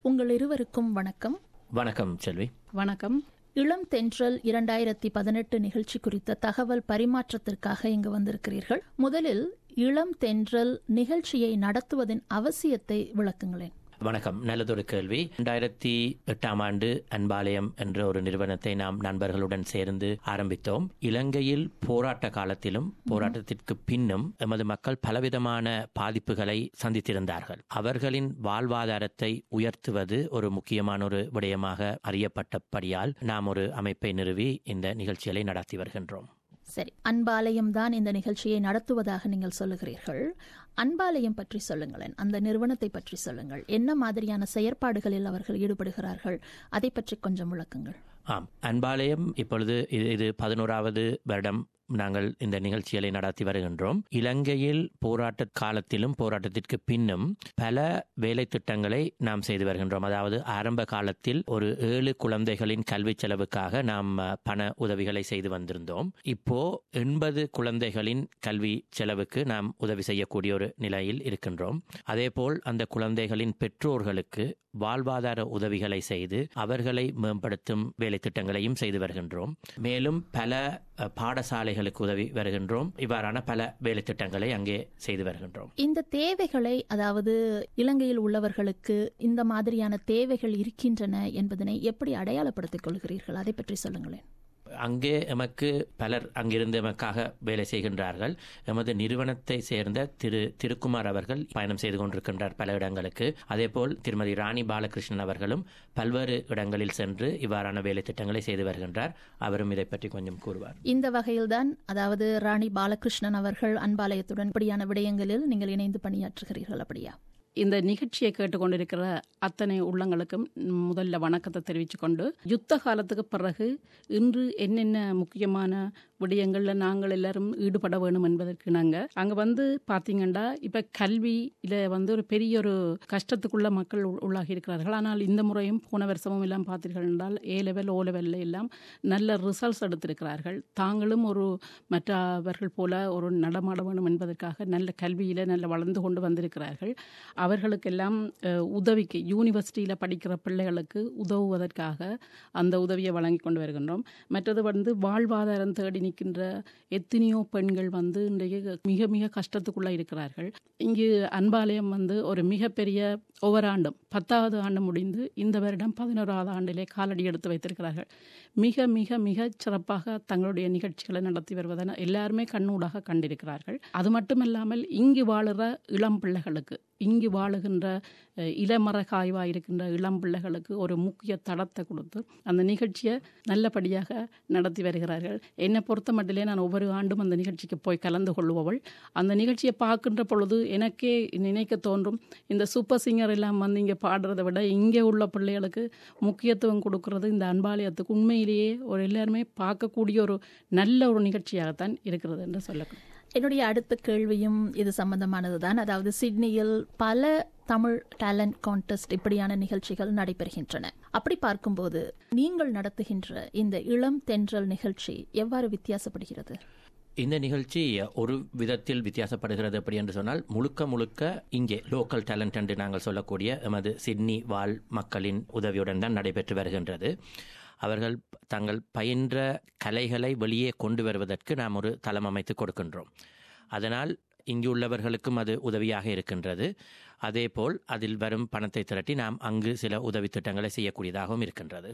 உங்கள் இருவருக்கும் வணக்கம் வணக்கம் செல்வி வணக்கம் இளம் தென்றல் இரண்டாயிரத்தி பதினெட்டு நிகழ்ச்சி குறித்த தகவல் பரிமாற்றத்திற்காக இங்கு வந்திருக்கிறீர்கள் முதலில் இளம் தென்றல் நிகழ்ச்சியை நடத்துவதின் அவசியத்தை விளக்குங்களேன் வணக்கம் நல்லதொரு கேள்வி இரண்டாயிரத்தி எட்டாம் ஆண்டு அன்பாலயம் என்ற ஒரு நிறுவனத்தை நாம் நண்பர்களுடன் சேர்ந்து ஆரம்பித்தோம் இலங்கையில் போராட்ட காலத்திலும் போராட்டத்திற்கு பின்னும் எமது மக்கள் பலவிதமான பாதிப்புகளை சந்தித்திருந்தார்கள் அவர்களின் வாழ்வாதாரத்தை உயர்த்துவது ஒரு முக்கியமான ஒரு விடயமாக அறியப்பட்டபடியால் நாம் ஒரு அமைப்பை நிறுவி இந்த நிகழ்ச்சிகளை நடத்தி வருகின்றோம் சரி அன்பாலயம் தான் இந்த நிகழ்ச்சியை நடத்துவதாக நீங்கள் சொல்லுகிறீர்கள் அன்பாலயம் பற்றி சொல்லுங்களேன் அந்த நிறுவனத்தை பற்றி சொல்லுங்கள் என்ன மாதிரியான செயற்பாடுகளில் அவர்கள் ஈடுபடுகிறார்கள் அதை பற்றி கொஞ்சம் விளக்குங்கள் ஆம் அன்பாலயம் இப்பொழுது இது இது பதினோராவது வருடம் நாங்கள் இந்த நிகழ்ச்சிகளை நடத்தி வருகின்றோம் இலங்கையில் போராட்ட காலத்திலும் போராட்டத்திற்கு பின்னும் பல வேலை திட்டங்களை நாம் செய்து வருகின்றோம் அதாவது ஆரம்ப காலத்தில் ஒரு ஏழு குழந்தைகளின் கல்வி செலவுக்காக நாம் அஹ், பண உதவிகளை செய்து வந்திருந்தோம் இப்போ எண்பது குழந்தைகளின் கல்வி செலவுக்கு நாம் உதவி செய்யக்கூடிய ஒரு நிலையில் இருக்கின்றோம் அதேபோல் அந்த குழந்தைகளின் பெற்றோர்களுக்கு வாழ்வாதார உதவிகளை செய்து அவர்களை மேம்படுத்தும் வேலை திட்டங்களையும் செய்து வருகின்றோம் மேலும் பல அஹ், பாடசாலைகளுக்கு உதவி வருகின்றோம் இவ்வாறான பல வேலை திட்டங்களை அங்கே செய்து வருகின்றோம் இந்த தேவைகளை அதாவது இலங்கையில் உள்ளவர்களுக்கு இந்த மாதிரியான தேவைகள் இருக்கின்றன என்பதனை எப்படி அடையாளப்படுத்திக் கொள்கிறீர்கள் அதை பற்றி சொல்லுங்களேன் அங்கே எமக்கு பலர் அங்கிருந்து எமக்காக வேலை செய்கின்றார்கள் எமது நிறுவனத்தை சேர்ந்த திரு திருக்குமார் அவர்கள் பயணம் செய்து கொண்டிருக்கின்றார் பல இடங்களுக்கு அதேபோல் திருமதி ராணி பாலகிருஷ்ணன் அவர்களும் பல்வேறு இடங்களில் சென்று இவ்வாறான வேலை திட்டங்களை செய்து வருகின்றார் அவரும் இதை பற்றி கொஞ்சம் கூறுவார் இந்த வகையில்தான் அதாவது ராணி பாலகிருஷ்ணன் அவர்கள் அன்பாலயத்துடன் இப்படியான விடயங்களில் நீங்கள் இணைந்து பணியாற்றுகிறீர்கள் அப்படியா இந்த நிகழ்ச்சியை கேட்டுக்கொண்டிருக்கிற அத்தனை உள்ளங்களுக்கும் முதல்ல வணக்கத்தை தெரிவித்துக் கொண்டு யுத்த காலத்துக்கு பிறகு இன்று என்னென்ன முக்கியமான விடயங்கள்ல நாங்கள் எல்லாரும் ஈடுபட வேணும் என்பதற்கு நாங்க அங்க வந்து பாத்தீங்கன்னா இப்ப கல்வியில வந்து ஒரு பெரிய ஒரு கஷ்டத்துக்குள்ள மக்கள் உள்- உள்ளாகி இருக்கிறார்கள் ஆனால் இந்த முறையும் போன வருஷமும் எல்லாம் பார்த்தீர்கள் என்றால் ஏ லெவல் ஓ லெவல்ல எல்லாம் நல்ல ரிசல்ட்ஸ் எடுத்திருக்கிறார்கள் தாங்களும் ஒரு மற்றவர்கள் போல ஒரு நடமாட வேணும் என்பதற்காக நல்ல கல்வியில நல்ல வளர்ந்து கொண்டு வந்திருக்கிறார்கள் அவர்களுக்கெல்லாம் அஹ், உதவிக்கு யூனிவர்சிட்டியில் படிக்கிற பிள்ளைகளுக்கு உதவுவதற்காக அந்த உதவியை வழங்கி கொண்டு வருகின்றோம் மற்றது வந்து வாழ்வாதாரம் தேடி நிற்கின்ற எத்தனையோ பெண்கள் வந்து இன்றைக்கு மிக மிக கஷ்டத்துக்குள்ள இருக்கிறார்கள் இங்கு அன்பாலயம் வந்து ஒரு மிகப்பெரிய ஒவ்வொரு ஆண்டும் பத்தாவது ஆண்டு முடிந்து இந்த வருடம் பதினோராவது ஆண்டிலே காலடி எடுத்து வைத்திருக்கிறார்கள் மிக மிக மிக சிறப்பாக தங்களுடைய நிகழ்ச்சிகளை நடத்தி வருவதை எல்லாருமே கண்ணூடாக கண்டிருக்கிறார்கள் அது மட்டுமல்லாமல் இங்கு வாழுற இளம் பிள்ளைகளுக்கு இங்கு வாழுகின்ற அஹ், இளமர காய்வாக இருக்கின்ற இளம் பிள்ளைகளுக்கு ஒரு முக்கிய தடத்தை கொடுத்து அந்த நிகழ்ச்சியை நல்லபடியாக நடத்தி வருகிறார்கள் என்னை பொறுத்த மட்டிலே நான் ஒவ்வொரு ஆண்டும் அந்த நிகழ்ச்சிக்கு போய் கலந்து கொள்பவள் அந்த நிகழ்ச்சியை பார்க்கின்ற பொழுது எனக்கே நினைக்க தோன்றும் இந்த சூப்பர் சிங்கர் எல்லாம் வந்து இங்கே பாடுறதை விட இங்கே உள்ள பிள்ளைகளுக்கு முக்கியத்துவம் கொடுக்கறது இந்த அன்பாலயத்துக்கு உண்மையிலேயே ஒரு எல்லாருமே பார்க்கக்கூடிய ஒரு நல்ல ஒரு நிகழ்ச்சியாகத்தான் இருக்கிறது என்று சொல்லக்கூடும் என்னுடைய அடுத்த கேள்வியும் இது சம்பந்தமானதுதான் அதாவது சிட்னியில் பல தமிழ் டேலண்ட் கான்டெஸ்ட் இப்படியான நிகழ்ச்சிகள் நடைபெறுகின்றன அப்படி பார்க்கும்போது நீங்கள் நடத்துகின்ற இந்த இளம் தென்றல் நிகழ்ச்சி எவ்வாறு வித்தியாசப்படுகிறது இந்த நிகழ்ச்சி ஒரு விதத்தில் வித்தியாசப்படுகிறது அப்படி என்று சொன்னால் முழுக்க முழுக்க இங்கே லோக்கல் டேலண்ட் என்று நாங்கள் சொல்லக்கூடிய எமது சிட்னி வாழ் மக்களின் உதவியுடன் தான் நடைபெற்று வருகின்றது அவர்கள் தங்கள் பயின்ற கலைகளை வெளியே கொண்டு வருவதற்கு நாம் ஒரு தளம் அமைத்து கொடுக்கின்றோம் அதனால் இங்கு உள்ளவர்களுக்கும் அது உதவியாக இருக்கின்றது அதேபோல் அதில் வரும் பணத்தை திரட்டி நாம் அங்கு சில உதவி திட்டங்களை செய்யக்கூடியதாகவும் இருக்கின்றது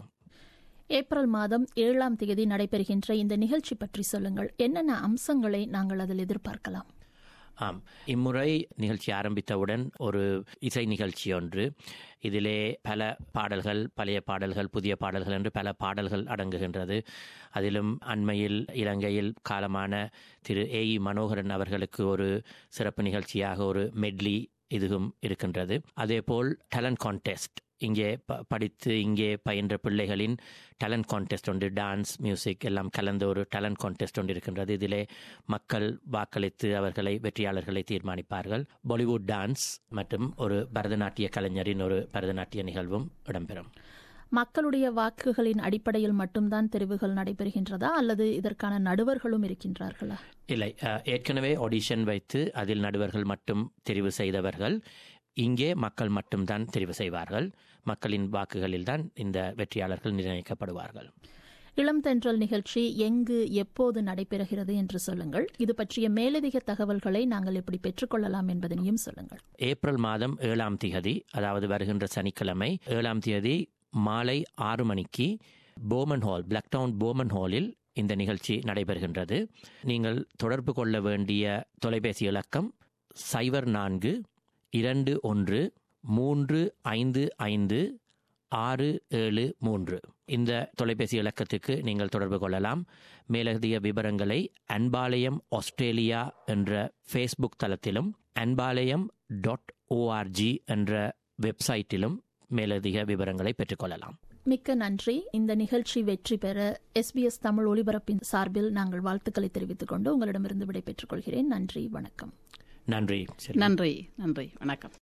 ஏப்ரல் மாதம் ஏழாம் தேதி நடைபெறுகின்ற இந்த நிகழ்ச்சி பற்றி சொல்லுங்கள் என்னென்ன அம்சங்களை நாங்கள் அதில் எதிர்பார்க்கலாம் ஆம் இம்முறை நிகழ்ச்சி ஆரம்பித்தவுடன் ஒரு இசை நிகழ்ச்சி ஒன்று இதிலே பல பாடல்கள் பழைய பாடல்கள் புதிய பாடல்கள் என்று பல பாடல்கள் அடங்குகின்றது அதிலும் அண்மையில் இலங்கையில் காலமான திரு ஏஇ மனோகரன் அவர்களுக்கு ஒரு சிறப்பு நிகழ்ச்சியாக ஒரு மெட்லி இதுவும் இருக்கின்றது அதேபோல் டேலண்ட் கான்டெஸ்ட் இங்கே ப- படித்து இங்கே பயின்ற பிள்ளைகளின் டேலண்ட் கான்டெஸ்ட் ஒன்று டான்ஸ் மியூசிக் எல்லாம் கலந்த ஒரு டேலண்ட் கான்டெஸ்ட் ஒன்று இருக்கின்றது இதிலே மக்கள் வாக்களித்து அவர்களை வெற்றியாளர்களை தீர்மானிப்பார்கள் பாலிவுட் டான்ஸ் மற்றும் ஒரு பரதநாட்டிய கலைஞரின் ஒரு பரதநாட்டிய நிகழ்வும் இடம்பெறும் மக்களுடைய வாக்குகளின் அடிப்படையில் மட்டும்தான் தெரிவுகள் நடைபெறுகின்றதா அல்லது இதற்கான நடுவர்களும் இருக்கின்றார்களா இல்லை அஹ், ஏற்கனவே ஆடிஷன் வைத்து அதில் நடுவர்கள் மட்டும் தெரிவு செய்தவர்கள் இங்கே மக்கள் மட்டும்தான் தெரிவு செய்வார்கள் மக்களின் வாக்குகளில்தான் இந்த வெற்றியாளர்கள் நிர்ணயிக்கப்படுவார்கள் இளம் தென்றல் நிகழ்ச்சி எங்கு எப்போது நடைபெறுகிறது என்று சொல்லுங்கள் இது பற்றிய மேலதிக தகவல்களை நாங்கள் எப்படி பெற்றுக்கொள்ளலாம் என்பதனையும் சொல்லுங்கள் ஏப்ரல் மாதம் ஏழாம் திகதி அதாவது வருகின்ற சனிக்கிழமை ஏழாம் தேதி மாலை ஆறு மணிக்கு போமன் ஹால் பிளாக்டவுன் போமன் ஹாலில் இந்த நிகழ்ச்சி நடைபெறுகின்றது நீங்கள் தொடர்பு கொள்ள வேண்டிய தொலைபேசி இலக்கம் சைபர் நான்கு இரண்டு ஒன்று மூன்று ஐந்து ஐந்து ஆறு ஏழு மூன்று இந்த தொலைபேசி இலக்கத்துக்கு நீங்கள் தொடர்பு கொள்ளலாம் மேலதிக விவரங்களை அன்பாலயம் ஆஸ்திரேலியா என்ற ஃபேஸ்புக் தளத்திலும் அன்பாலயம் டாட் ஓஆர்ஜி என்ற வெப்சைட்டிலும் மேலதிக விவரங்களை பெற்றுக்கொள்ளலாம் மிக்க நன்றி இந்த நிகழ்ச்சி வெற்றி பெற எஸ்பிஎஸ் தமிழ் ஒலிபரப்பின் சார்பில் நாங்கள் வாழ்த்துக்களை தெரிவித்துக் கொண்டு உங்களிடமிருந்து விடைபெற்றுக் கொள்கிறேன் நன்றி வணக்கம் நன்றி நன்றி நன்றி வணக்கம்